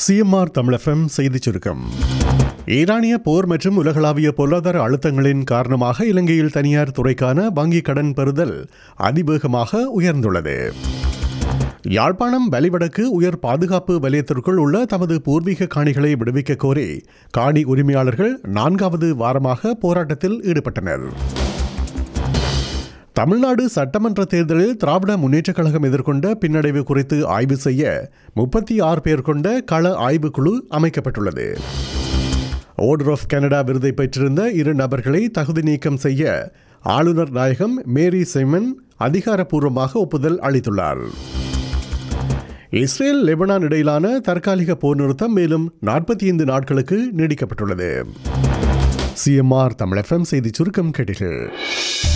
CMR தமிழகம் செய்திச் சுருக்கம் ஈரானிய போர் மற்றும் உலகளாவிய பொருளாதார அழுத்தங்களின் காரணமாக இலங்கையில் தனியார் துறைக்கான வங்கிக் கடன் பெறுதல் அதிவேகமாக உயர்ந்துள்ளது யாழ்ப்பாணம் வலிவடக்கு உயர் பாதுகாப்பு வலயத்திற்குள் உள்ள தமது பூர்வீக காணிகளை விடுவிக்க கோரி காணி உரிமையாளர்கள் நான்காவது வாரமாக போராட்டத்தில் ஈடுபட்டனர் தமிழ்நாடு சட்டமன்ற தேர்தலில் திராவிட முன்னேற்றக் கழகம் எதிர்கொண்ட பின்னடைவு குறித்து ஆய்வு செய்ய முப்பத்தி ஆறு பேர் கொண்ட கள ஆய்வுக்குழு அமைக்கப்பட்டுள்ளது ஓர்டர் ஆஃப் கனடா விருதை பெற்றிருந்த இரு நபர்களை தகுதி நீக்கம் செய்ய ஆளுநர் நாயகம் மேரி செமன் அதிகாரப்பூர்வமாக ஒப்புதல் அளித்துள்ளார் இஸ்ரேல் லெபனான் இடையிலான தற்காலிக போர் நிறுத்தம் மேலும் நாற்பத்தி ஐந்து நாட்களுக்கு நீடிக்கப்பட்டுள்ளது சிஎம்ஆர் தமிழ் எஃப்எம் செய்தி சுருக்கம் கேட்டீர்கள்